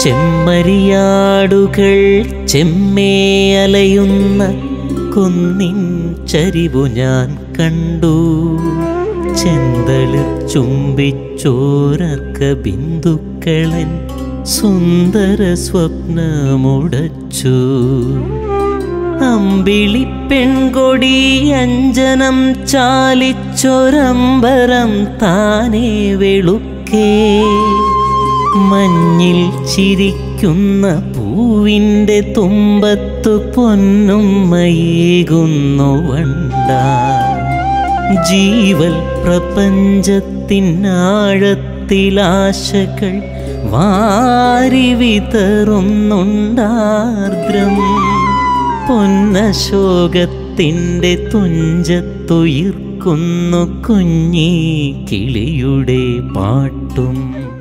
ചെമ്മരിയാടുകൾ ചെമ്മേ അലയുന്ന കുന്നിൻ ചരിവു ഞാൻ കണ്ടു ചെന്തളിർ ചുംബിച്ചോരർക്ക ബിന്ദുക്കളൻ സുന്ദര സ്വപ്നമുടച്ചു അമ്പിളി പെൺകൊടി അഞ്ജനം ചാലിച്ചൊരമ്പരം താനേ വെളുക്കേ മഞ്ഞിൽ ചിരിക്കുന്ന പൂവിൻ്റെ തുമ്പത്തു പൊന്നുമ്മയേകുന്നു വണ്ട ജീവൽ പ്രപഞ്ചത്തിനാഴത്തിലാശകൾ വാരി വിതറുന്നുണ്ടാർദ്രം പൊന്നശോകത്തിൻ്റെ തുഞ്ചത്തുയിർക്കുന്നു കുഞ്ഞി കിളിയുടെ പാട്ടും